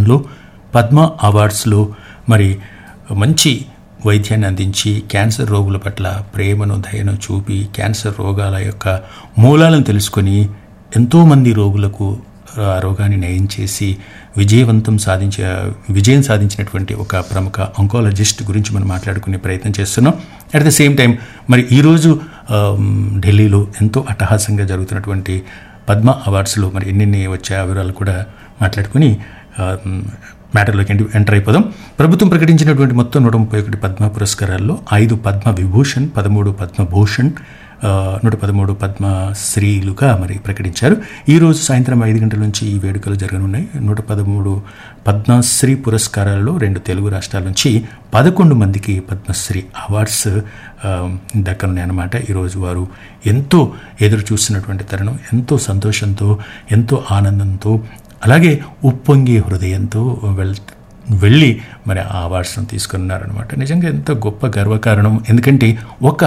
లో పద్మ అవార్డ్స్లో మరి మంచి వైద్యాన్ని అందించి క్యాన్సర్ రోగుల పట్ల ప్రేమను దయను చూపి క్యాన్సర్ రోగాల యొక్క మూలాలను తెలుసుకొని ఎంతోమంది రోగులకు ఆ రోగాన్ని నయం చేసి విజయవంతం సాధించే విజయం సాధించినటువంటి ఒక ప్రముఖ ఆంకాలజిస్ట్ గురించి మనం మాట్లాడుకునే ప్రయత్నం చేస్తున్నాం అట్ ద సేమ్ టైం మరి ఈరోజు ఆమ్, ఢిల్లీలో ఎంతో అట్టహాసంగా జరుగుతున్నటువంటి పద్మ అవార్డ్స్లో మరి ఎన్నెన్ని వచ్చే ఆ వివరాలు కూడా మాట్లాడుకుని ఆమ్, మ్యాటర్లోకి ఎంటర్ ఎంటర్ అయిపోదాం ప్రభుత్వం ప్రకటించినటువంటి మొత్తం నూట ముప్పై ఒకటి పద్మ పురస్కారాల్లో ఐదు పద్మ విభూషణ్ పదమూడు పద్మభూషణ్ ఆ, నూట పదమూడు పద్మశ్రీలుగా మరి ప్రకటించారు ఈ రోజు సాయంత్రం ఐదు గంటల నుంచి ఈ వేడుకలు జరగనున్నాయి నూట పదమూడు పద్మశ్రీ పురస్కారాలలో రెండు తెలుగు రాష్ట్రాల నుంచి పదకొండు మందికి పద్మశ్రీ అవార్డ్స్ ఆ, దక్కనున్నాయి అన్నమాట ఈరోజు వారు ఎంతో ఎదురు చూస్తున్నటువంటి తరుణం ఎంతో సంతోషంతో ఎంతో ఆనందంతో అలాగే ఉప్పొంగే హృదయంతో వెళ్ వెళ్ళి మరి ఆ అవార్డ్స్ను తీసుకున్నారనమాట నిజంగా ఎంత గొప్ప గర్వకారణం ఎందుకంటే ఒక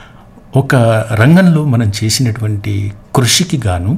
ఒక రంగంలో మనం చేసినటువంటి కృషికి గాను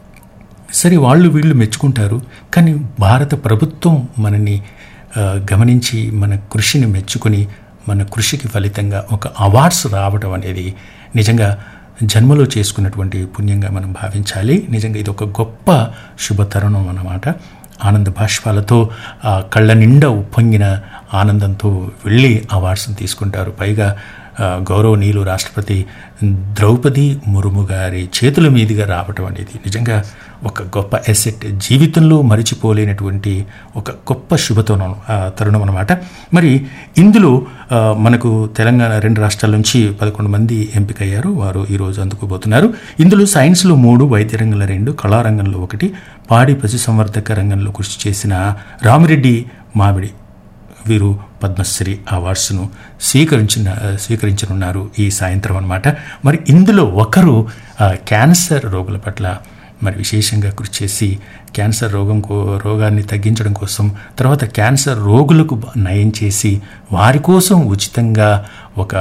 సరే వాళ్ళు వీళ్ళు మెచ్చుకుంటారు కానీ భారత ప్రభుత్వం మనని ఆ, గమనించి మన కృషిని మెచ్చుకొని మన కృషికి ఫలితంగా ఒక అవార్డ్స్ రావడం అనేది నిజంగా జన్మలో చేసుకున్నటువంటి పుణ్యంగా మనం భావించాలి నిజంగా ఇది ఒక గొప్ప శుభతరుణం అన్నమాట ఆనంద బాష్పాలతో ఆ కళ్ళ నిండా ఉప్పొంగిన ఆనందంతో వెళ్ళి అవార్డ్స్ని తీసుకుంటారు పైగా ఆ, గౌరవనీయులు రాష్ట్రపతి ద్రౌపది ముర్ము గారి చేతుల మీదుగా రావటం అనేది నిజంగా ఒక గొప్ప ఎసెట్ జీవితంలో మరిచిపోలేనటువంటి ఒక గొప్ప శుభతరుణం ఆ, తరుణం అనమాట మరి ఇందులో ఆ, మనకు తెలంగాణ రెండు రాష్ట్రాల నుంచి పదకొండు మంది ఎంపికయ్యారు వారు ఈరోజు అందుకోబోతున్నారు ఇందులో సైన్స్లో మూడు వైద్య రంగంలో రెండు కళారంగంలో ఒకటి పాడి పశుసంవర్ధక రంగంలో కృషి చేసిన రామిరెడ్డి మామిడి వీరు పద్మశ్రీ అవార్డ్స్ను స్వీకరించిన స్వీకరించనున్నారు ఈ సాయంత్రం అన్నమాట మరి ఇందులో ఒకరు ఆ, క్యాన్సర్ రోగుల పట్ల మరి విశేషంగా కృషి చేసి క్యాన్సర్ రోగం కో రోగాన్ని తగ్గించడం కోసం తర్వాత క్యాన్సర్ రోగులకు బ- నయం చేసి వారి కోసం ఉచితంగా ఒక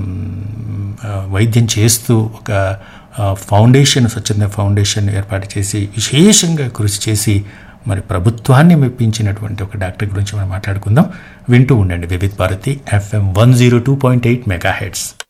మ్, ఆ, వైద్యం చేస్తూ ఒక ఆ, ఫౌండేషన్ స్వచ్ఛంద ఫౌండేషన్ ఏర్పాటు చేసి విశేషంగా కృషి చేసి మరి ప్రభుత్వాన్ని మెప్పించినటువంటి ఒక డాక్టర్ గురించి మనం మాట్లాడుకుందాం వింటూ ఉండండి Vividh Bharati FM one zero two point eight mega heads